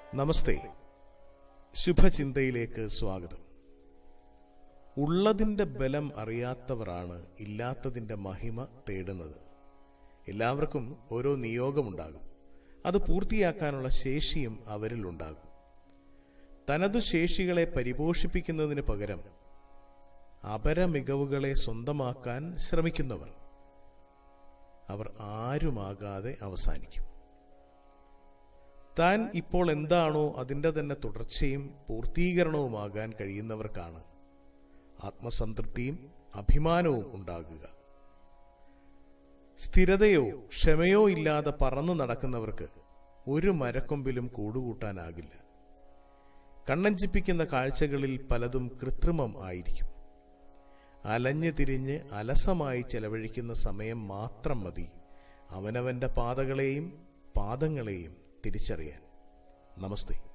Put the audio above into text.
നമസ്തേ ശുഭചിന്തയിലേക്ക് സ്വാഗതം ഉള്ളതിന്റെ ബലം അറിയാത്തവരാണ് ഇല്ലാത്തതിന്റെ മഹിമ തേടുന്നത് എല്ലാവർക്കും ഓരോ നിയോഗമുണ്ടാകും അത് പൂർത്തിയാക്കാനുള്ള ശേഷിയും അവരിലുണ്ടാകും തനതു ശേഷികളെ പരിപോഷിപ്പിക്കുന്നതിന് പകരം അപര മികവുകളെ സ്വന്തമാക്കാൻ ശ്രമിക്കുന്നവർ അവർ ആരുമാകാതെ അവസാനിക്കും താൻ ഇപ്പോൾ എന്താണോ അതിൻ്റെ തന്നെ തുടർച്ചയും പൂർത്തീകരണവുമാകാൻ കഴിയുന്നവർക്കാണ് ആത്മസംതൃപ്തിയും അഭിമാനവും ഉണ്ടാകുക സ്ഥിരതയോ ക്ഷമയോ ഇല്ലാതെ പറന്നു നടക്കുന്നവർക്ക് ഒരു മരക്കൊമ്പിലും കൂടുകൂട്ടാനാകില്ല കണ്ണഞ്ചിപ്പിക്കുന്ന കാഴ്ചകളിൽ പലതും കൃത്രിമം ആയിരിക്കും അലഞ്ഞു തിരിഞ്ഞ് അലസമായി ചെലവഴിക്കുന്ന സമയം മാത്രം മതി അവനവന്റെ പാതകളെയും പാദങ്ങളെയും തിരിച്ചറിയാൻ നമസ്തേ